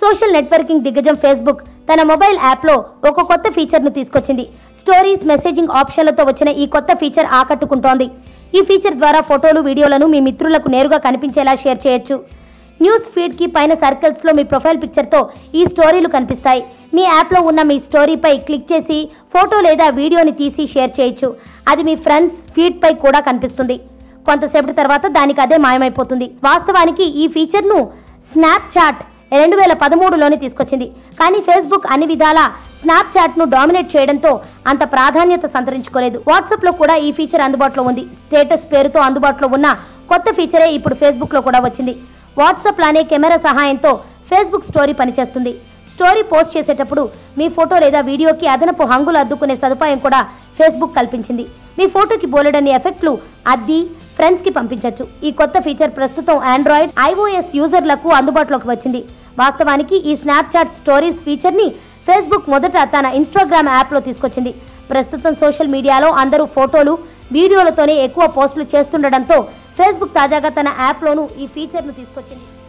social networking దిగ్గజం Facebook తన mobile యాప్లో ఒక కొత్త ఫీచర్ను తీసుకొచ్చింది స్టోరీస్ మెసేజింగ్ ఆప్షన్లతో వచ్చిన ఈ కొత్త ఫీచర్ ఆకట్టుకుంటోంది ఈ ఫీచర్ ద్వారా ఫోటోలు వీడియోలను మీ మిత్రులకు నేరుగా కనిపించేలా షేర్ చేయొచ్చు న్యూస్ ఫీడ్ కి పైన సర్కిల్స్ లో మీ ప్రొఫైల్ పిక్చర్ తో ఈ స్టోరీలు కనిపిస్తాయి మీ యాప్ లో ఉన్న మీ స్టోరీపై క్లిక్ చేసి ఫోటో లేదా వీడియోని తీసి షేర్ చేయొచ్చు అది మీ ఫ్రెండ్స్ ఫీడ్ పై కూడా కనిపిస్తుంది కొంతసేపటి తర్వాత దానికి అదే మాయమైపోతుంది వాస్తవానికి ఈ ఫీచర్ ను స్నాప్ చాట్ రెండు వేల పదమూడులోనే తీసుకొచ్చింది కానీ ఫేస్బుక్ అన్ని విధాల స్నాప్ చాట్ ను డామినేట్ చేయడంతో అంత ప్రాధాన్యత సంతరించుకోలేదు వాట్సాప్ లో కూడా ఈ ఫీచర్ అందుబాటులో ఉంది స్టేటస్ పేరుతో అందుబాటులో ఉన్న కొత్త ఫీచరే ఇప్పుడు ఫేస్బుక్ లో కూడా వచ్చింది వాట్సాప్ లానే కెమెరా సహాయంతో ఫేస్బుక్ స్టోరీ పనిచేస్తుంది స్టోరీ పోస్ట్ చేసేటప్పుడు మీ ఫోటో లేదా వీడియోకి అదనపు హంగులు అద్దుకునే సదుపాయం కూడా ఫేస్బుక్ కల్పించింది మీ ఫోటోకి బోలెడన్ని ఎఫెక్ట్లు అద్ది ఫ్రెండ్స్ కి పంపించవచ్చు ఈ కొత్త ఫీచర్ ప్రస్తుతం ఆండ్రాయిడ్ ఐఓఎస్ యూజర్లకు అందుబాటులోకి వచ్చింది వాస్తవానికి ఈ స్నాప్చాట్ స్టోరీస్ ఫీచర్ ని ఫేస్బుక్ మొదట తన ఇన్స్టాగ్రామ్ యాప్ లో తీసుకొచ్చింది ప్రస్తుతం సోషల్ మీడియాలో అందరూ ఫోటోలు వీడియోలతోనే ఎక్కువ పోస్టులు చేస్తుండటంతో ఫేస్బుక్ తాజాగా తన యాప్లోనూ ఈ ఫీచర్ను తీసుకొచ్చింది